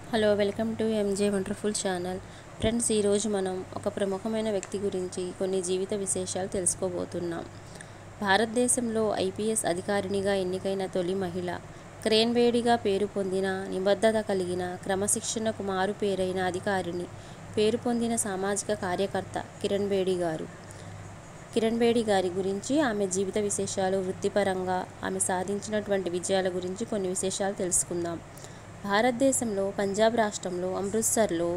hello welcome to M J wonderful channel friends ఈరోజు మనం ఒక ప్రముఖమైన వ్యక్తి గురించి కొన్ని జీవిత విశేషాలు తెలుసుకోబోతున్నాం భారతదేశంలో ఐపీఎస్ అధికారినిగా ఎన్నికైన తొలి మహిళ క్రేన్ వేడిగా పేరు పొందిన నిబద్ధత కలిగిన క్రమశిక్షణకు మారు పేరైన అధికారిని పేరు పొందిన సామాజిక కార్యకర్త కిరణ్ బేడి గారు కిరణ్ బేడి గారి గురించి ఆమె జీవిత విశేషాలు వృత్తిపరంగా ఆమె సాధించినటువంటి విజయాల గురించి కొన్ని విశేషాలు తెలుసుకుందాం భారతదేశంలో పంజాబ్ రాష్ట్రంలో అమృత్సర్లో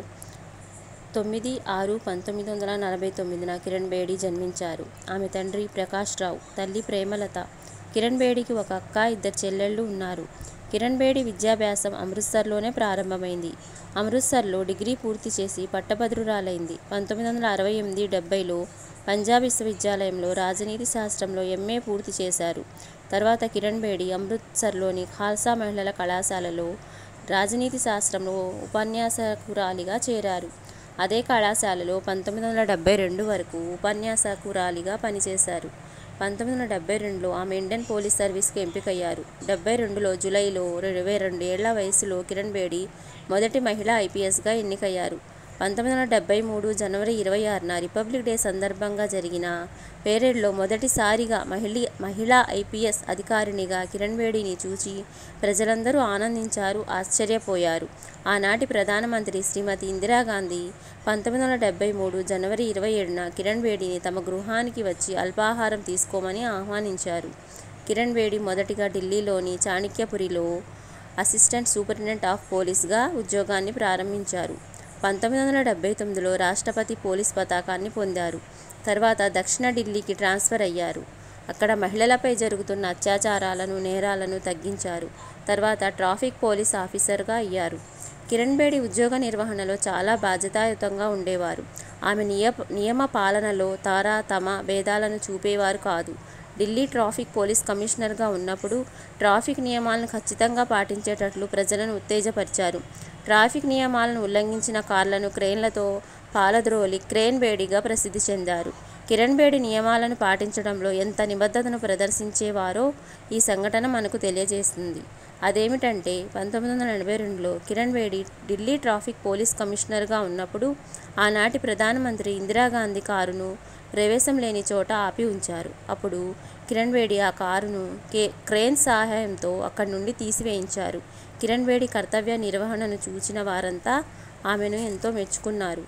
తొమ్మిది ఆరు పంతొమ్మిది వందల నలభై తొమ్మిదిన కిరణ్ బేడి జన్మించారు ఆమె తండ్రి ప్రకాష్ రావు తల్లి ప్రేమలత కిరణ్ బేడికి ఒక అక్క ఇద్దరు చెల్లెళ్ళు ఉన్నారు కిరణ్ బేడి విద్యాభ్యాసం అమృత్సర్లోనే ప్రారంభమైంది అమృత్సర్లో డిగ్రీ పూర్తి చేసి పట్టభద్రురాలైంది పంతొమ్మిది వందల అరవై ఎనిమిది డెబ్బైలో పంజాబ్ విశ్వవిద్యాలయంలో రాజనీతి శాస్త్రంలో ఎంఏ పూర్తి చేశారు తర్వాత కిరణ్ బేడి అమృత్సర్లోని ఖాల్సా మహిళల కళాశాలలో రాజనీతి శాస్త్రంలో ఉపన్యాసకురాలిగా చేరారు అదే కళాశాలలో పంతొమ్మిది వందల డెబ్బై రెండు వరకు ఉపన్యాసకురాలిగా పనిచేశారు పంతొమ్మిది వందల డెబ్బై రెండులో ఆమె ఇండియన్ పోలీస్ సర్వీస్కి ఎంపికయ్యారు డెబ్బై రెండులో జూలైలో ఇరవై రెండు ఏళ్ల వయసులో కిరణ్ బేడి మొదటి మహిళా ఐపీఎస్గా ఎన్నికయ్యారు పంతొమ్మిది వందల డెబ్బై మూడు జనవరి ఇరవై ఆరున రిపబ్లిక్ డే సందర్భంగా జరిగిన పేరేడ్లో మొదటిసారిగా మహిళ మహిళా ఐపీఎస్ అధికారినిగా కిరణ్ బేడిని చూచి ప్రజలందరూ ఆనందించారు ఆశ్చర్యపోయారు ఆనాటి ప్రధానమంత్రి శ్రీమతి ఇందిరాగాంధీ పంతొమ్మిది వందల డెబ్బై మూడు జనవరి ఇరవై ఏడున కిరణ్ బేడిని తమ గృహానికి వచ్చి అల్పాహారం తీసుకోమని ఆహ్వానించారు కిరణ్ బేడి మొదటిగా ఢిల్లీలోని చాణక్యపురిలో అసిస్టెంట్ సూపరింటెండెంట్ ఆఫ్ పోలీస్గా ఉద్యోగాన్ని ప్రారంభించారు పంతొమ్మిది వందల డెబ్బై తొమ్మిదిలో రాష్ట్రపతి పోలీస్ పతాకాన్ని పొందారు తర్వాత దక్షిణ ఢిల్లీకి ట్రాన్స్ఫర్ అయ్యారు అక్కడ మహిళలపై జరుగుతున్న అత్యాచారాలను నేరాలను తగ్గించారు తర్వాత ట్రాఫిక్ పోలీస్ ఆఫీసర్గా అయ్యారు కిరణ్ బేడి ఉద్యోగ నిర్వహణలో చాలా బాధ్యతాయుతంగా ఉండేవారు ఆమె నియ నియమ పాలనలో తారా తమ భేదాలను చూపేవారు కాదు ఢిల్లీ ట్రాఫిక్ పోలీస్ కమిషనర్గా ఉన్నప్పుడు ట్రాఫిక్ నియమాలను ఖచ్చితంగా పాటించేటట్లు ప్రజలను ఉత్తేజపరిచారు ట్రాఫిక్ నియమాలను ఉల్లంఘించిన కార్లను క్రేన్లతో పాలద్రోలి క్రేన్ బేడిగా ప్రసిద్ధి చెందారు కిరణ్ బేడి నియమాలను పాటించడంలో ఎంత నిబద్ధతను ప్రదర్శించేవారో ఈ సంఘటన మనకు తెలియజేస్తుంది అదేమిటంటే పంతొమ్మిది వందల ఎనభై రెండులో కిరణ్ బేడి ఢిల్లీ ట్రాఫిక్ పోలీస్ కమిషనర్గా ఉన్నప్పుడు ఆనాటి ప్రధానమంత్రి ఇందిరాగాంధీ కారును ప్రవేశం లేని చోట ఆపి ఉంచారు అప్పుడు కిరణ్ బేడి ఆ కారును కే క్రేన్ సహాయంతో అక్కడి నుండి తీసివేయించారు కిరణ్ బేడి కర్తవ్య నిర్వహణను చూచిన వారంతా ఆమెను ఎంతో మెచ్చుకున్నారు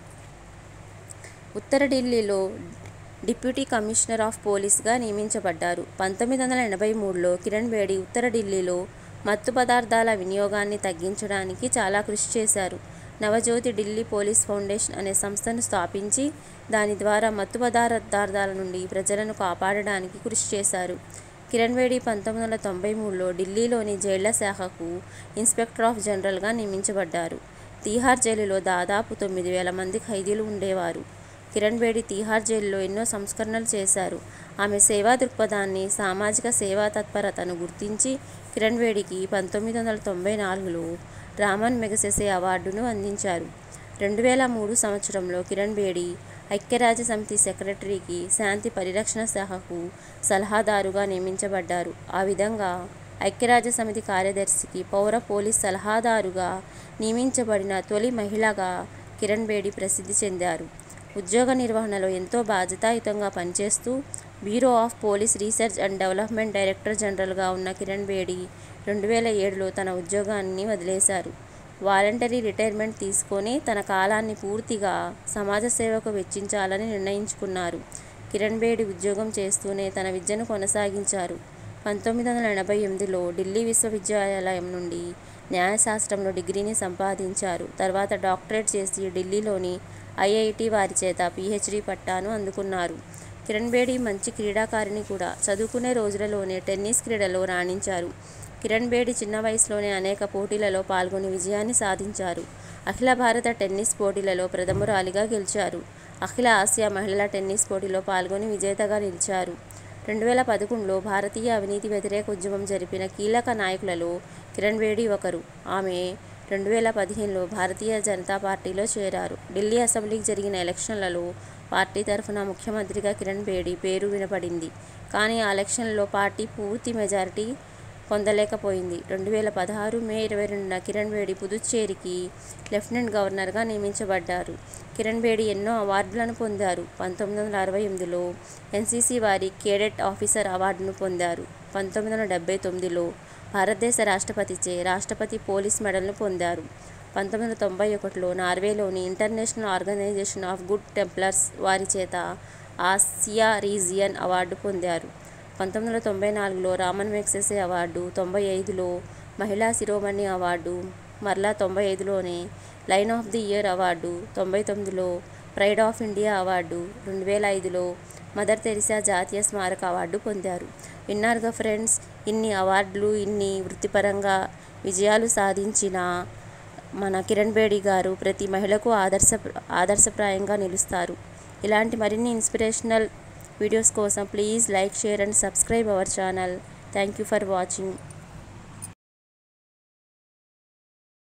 ఉత్తర ఢిల్లీలో డిప్యూటీ కమిషనర్ ఆఫ్ పోలీస్గా నియమించబడ్డారు పంతొమ్మిది వందల ఎనభై మూడులో కిరణ్ బేడి ఉత్తర ఢిల్లీలో మత్తు పదార్థాల వినియోగాన్ని తగ్గించడానికి చాలా కృషి చేశారు నవజ్యోతి ఢిల్లీ పోలీస్ ఫౌండేషన్ అనే సంస్థను స్థాపించి దాని ద్వారా మత్తు పదార్థాల నుండి ప్రజలను కాపాడడానికి కృషి చేశారు కిరణ్ బేడి పంతొమ్మిది వందల తొంభై మూడులో ఢిల్లీలోని జైళ్ల శాఖకు ఇన్స్పెక్టర్ ఆఫ్ జనరల్గా నియమించబడ్డారు తీహార్ జైలులో దాదాపు తొమ్మిది వేల మంది ఖైదీలు ఉండేవారు కిరణ్ బేడి తీహార్ జైలులో ఎన్నో సంస్కరణలు చేశారు ఆమె సేవా దృక్పథాన్ని సామాజిక సేవా తత్పరతను గుర్తించి కిరణ్ బేడికి పంతొమ్మిది వందల తొంభై నాలుగులో రామన్ మెగసెసే అవార్డును అందించారు రెండు వేల మూడు సంవత్సరంలో కిరణ్ బేడి ఐక్యరాజ్య సమితి సెక్రటరీకి శాంతి పరిరక్షణ శాఖకు సలహాదారుగా నియమించబడ్డారు ఆ విధంగా ఐక్యరాజ్య సమితి కార్యదర్శికి పౌర పోలీస్ సలహాదారుగా నియమించబడిన తొలి మహిళగా కిరణ్ బేడి ప్రసిద్ధి చెందారు ఉద్యోగ నిర్వహణలో ఎంతో బాధ్యతాయుతంగా పనిచేస్తూ bureau of police research and development director జనరల్గా ఉన్న కిరణ్ బేడి రెండు వేల ఏడులో తన ఉద్యోగాన్ని వదిలేశారు వాలంటరీ రిటైర్మెంట్ తీసుకొని తన కాలాన్ని పూర్తిగా సమాజ సేవకు వెచ్చించాలని నిర్ణయించుకున్నారు కిరణ్ బేడి ఉద్యోగం చేస్తూనే తన విద్యను కొనసాగించారు పంతొమ్మిది వందల ఎనభై ఎనిమిదిలో ఢిల్లీ విశ్వవిద్యాలయం నుండి న్యాయశాస్త్రంలో డిగ్రీని సంపాదించారు తర్వాత డాక్టరేట్ చేసి ఢిల్లీలోని ఐఐటి వారి చేత పిహెచ్డి పట్టాను అందుకున్నారు కిరణ్ బేడి మంచి క్రీడాకారిణి కూడా చదువుకునే రోజులలోనే టెన్నిస్ క్రీడలో రాణించారు కిరణ్ బేడి చిన్న వయసులోనే అనేక పోటీలలో పాల్గొని విజయాన్ని సాధించారు అఖిల భారత టెన్నిస్ పోటీలలో ప్రథమురాలిగా గెలిచారు అఖిల ఆసియా మహిళల టెన్నిస్ పోటీలో పాల్గొని విజేతగా నిలిచారు రెండు వేల పదకొండులో భారతీయ అవినీతి వ్యతిరేక ఉద్యమం జరిపిన కీలక నాయకులలో కిరణ్ బేడి ఒకరు ఆమె రెండు వేల పదిహేనులో భారతీయ జనతా పార్టీలో చేరారు ఢిల్లీ అసెంబ్లీకి జరిగిన ఎలక్షన్లలో పార్టీ తరఫున ముఖ్యమంత్రిగా కిరణ్ బేడి పేరు వినపడింది కానీ ఆ ఎలక్షన్లలో పార్టీ పూర్తి మెజారిటీ పొందలేకపోయింది రెండు వేల పదహారు మే ఇరవై రెండున కిరణ్ బేడి పుదుచ్చేరికి లెఫ్టినెంట్ గవర్నర్గా నియమించబడ్డారు కిరణ్ బేడి ఎన్నో అవార్డులను పొందారు పంతొమ్మిది వందల అరవై ఎనిమిదిలో ఎన్సీసీ వారి కేడెట్ ఆఫీసర్ అవార్డును పొందారు పంతొమ్మిది వందల డెబ్బై తొమ్మిదిలో భారతదేశ రాష్ట్రపతిచే రాష్ట్రపతి పోలీస్ మెడల్ను పొందారు పంతొమ్మిది వందల తొంభై ఒకటిలో నార్వేలోని international organization of good templars వారి చేత ఆసియా రీజియన్ అవార్డు పొందారు పంతొమ్మిది వందల తొంభై నాలుగులో రామన్ మెగ్సెసే అవార్డు తొంభై ఐదులో మహిళా శిరోమణి అవార్డు మరలా తొంభై ఐదులోనే lion of the year award తొంభై తొమ్మిదిలో ప్రైడ్ ఆఫ్ ఇండియా అవార్డు రెండు వేల ఐదులో మదర్ తెరిసా జాతీయ స్మారక అవార్డు పొందారు విన్నారుగా ఫ్రెండ్స్ ఇన్ని అవార్డులు ఇన్ని వృత్తిపరంగా విజయాలు సాధించిన మన కిరణ్ బేడి గారు ప్రతి మహిళకు ఆదర్శ ఆదర్శప్రాయంగా నిలుస్తారు ఇలాంటి మరిన్ని ఇన్స్పిరేషనల్ వీడియోస్ కోసం please like share and subscribe our channel thank you for watching